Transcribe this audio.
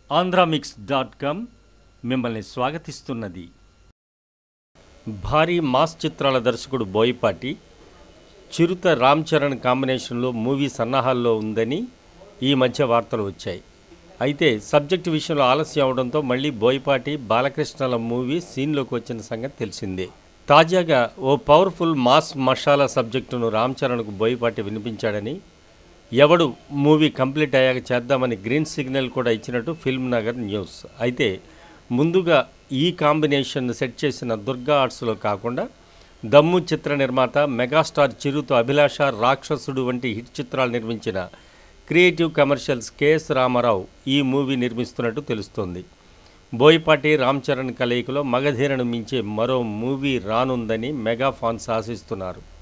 Andhramix dot com మిమ్మల్ని స్వాగతిస్తున్నది భారీ mass చిత్రాల దర్శకుడు బోయపాటి చిరుత రామ్ చరణ్ కాంబినేషన్లో మూవీ సన్నాహాల్లో ఉందని ఈ మధ్య వార్తలు వచ్చాయి అయితే సబ్జెక్టు విషయంలో ఆలస్యం అవడంతో మళ్ళీ బోయపాటి బాలకృష్ణల మూవీ సీన్లోకి వచ్చిన సంగతి తెలిసిందే తాజాగా ఓ పవర్ఫుల్ మాస్ మషాలా సబ్జెక్టును రామ్ చరణ్కు బోయపాటి వినిపించాడని ఎవడు మూవీ కంప్లీట్ అయ్యాక చేద్దామని గ్రీన్ సిగ్నల్ కూడా ఇచ్చినట్టు ఫిల్మ్ నగర్ న్యూస్ అయితే ముందుగా ఈ కాంబినేషన్ సెట్ చేసిన దుర్గా ఆర్ట్స్లో కాకుండా దమ్ము చిత్ర నిర్మాత మెగాస్టార్ చిరుతో అభిలాష రాక్షసుడు వంటి హిట్ చిత్రాలు నిర్మించిన క్రియేటివ్ కమర్షియల్స్ కెఎస్ రామారావు ఈ మూవీ నిర్మిస్తున్నట్టు తెలుస్తోంది బోయపాటి రామ్ చరణ్ కలయికలో మగధీరను మించే మరో మూవీ రానుందని మెగా ఫాన్స్ ఆశిస్తున్నారు